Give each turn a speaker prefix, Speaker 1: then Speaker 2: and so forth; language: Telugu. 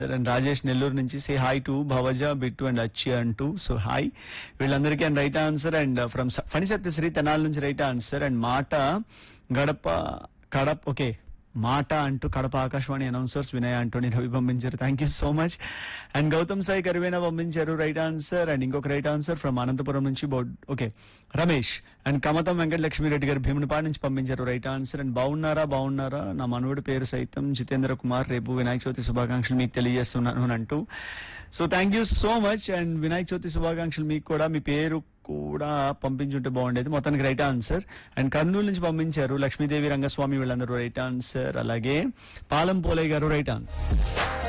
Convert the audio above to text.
Speaker 1: అండ్ రాజేష్ నెల్లూరు నుంచి say hi to Bhavaja Bittu and Achchi అంటూ సో హాయ్ వీళ్ళందరికీ and right answer and from Phani Satyasri Tenali నుంచి రైట్ ఆన్సర్ అండ్ మాట గడప కడప ఓకే మాట అంటూ కడప ఆకాశవాణి అనౌన్సర్స్ వినయ అంటూ రవి పంపించారు thank you so much and Gautam Sai Karivena పంపించారు రైట్ ఆన్సర్ అండ్ ఇంకొక రైట్ ఆన్సర్ ఫ్రమ్ అనంతపురం నుంచి బౌడ్ ఓకే రమేష్ అండ్ కమతం వెంకట లక్ష్మీరెడ్డి గారు భీమునిపాడు నుంచి పంపించారు రైట్ ఆన్సర్ అండ్ బాగున్నారా బాగున్నారా నా మనవుడి పేరు సైతం జితేంద్ర కుమార్ రేపు వినాయక చవితి శుభాకాంక్షలు మీకు తెలియజేస్తున్నాను అని అంటూ so thank you so much and Vinayaka Chavithi శుభాకాంక్షలు మీకు కూడా మీ పేరు కూడా పంపించుంటే బాగుండేది మొత్తానికి రైట్ ఆన్సర్ అండ్ కర్నూలు నుంచి పంపించారు లక్ష్మీదేవి రంగస్వామి వీళ్ళందరూ రైట్ ఆన్సర్ అలాగే పాలం పోలయ్య గారు రైట్ ఆన్సర్